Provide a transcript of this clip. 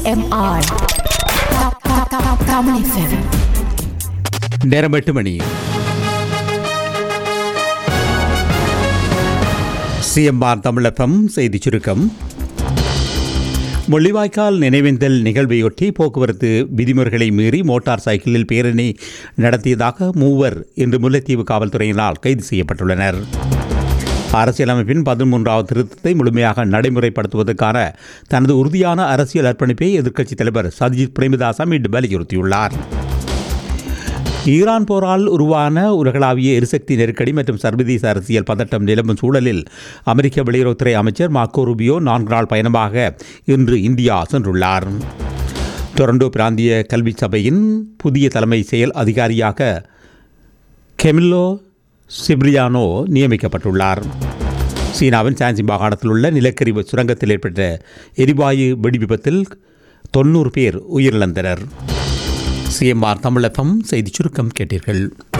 CMR. Ka- ka- ka- Kamu FM. நேரம் எட்டு மணி CMR தமிழப்பம் செய்திச் சுருக்கம் முள்ளிவாய்க்கால் நினைவேந்தல் நிகழ்வையொட்டி போக்குவரத்து விதிமுறைகளை மீறி மோட்டார் சைக்கிளில் பேரணி நடத்தியதாக மூவர் இன்று முல்லைத்தீவு காவல்துறையினால் கைது செய்யப்பட்டுள்ளனர் அரசியலமைப்பின் பதிமூன்றாவது திருத்தத்தை முழுமையாக நடைமுறைப்படுத்துவதற்கான தனது உறுதியான அரசியல் அர்ப்பணிப்பை எதிர்க்கட்சித் தலைவர் சஜித் பிரேமதாசா மீண்டும் வலியுறுத்தியுள்ளார் ஈரான் போரால் உருவான உலகளாவிய எரிசக்தி நெருக்கடி மற்றும் சர்வதேச அரசியல் பதட்டம் நிலவும் சூழலில் அமெரிக்க வெளியுறவுத்துறை அமைச்சர் மார்க்கோ ரூபியோ நான்கு நாள் பயணமாக இன்று இந்தியா சென்றுள்ளார் டொரண்டோ பிராந்திய கல்வி சபையின் புதிய தலைமை செயல் அதிகாரியாக கெமில்லோ சிப்ரியானோ நியமிக்கப்பட்டுள்ளார் சீனாவின் சான்சி மாகாணத்தில் உள்ள நிலக்கரி சுரங்கத்தில் ஏற்பட்ட எரிவாயு வெடி விபத்தில் தொண்ணூறு பேர் உயிரிழந்தனர் சிஎம்ஆர் தமிழகம் செய்திச் சுருக்கம் கேட்டீர்கள்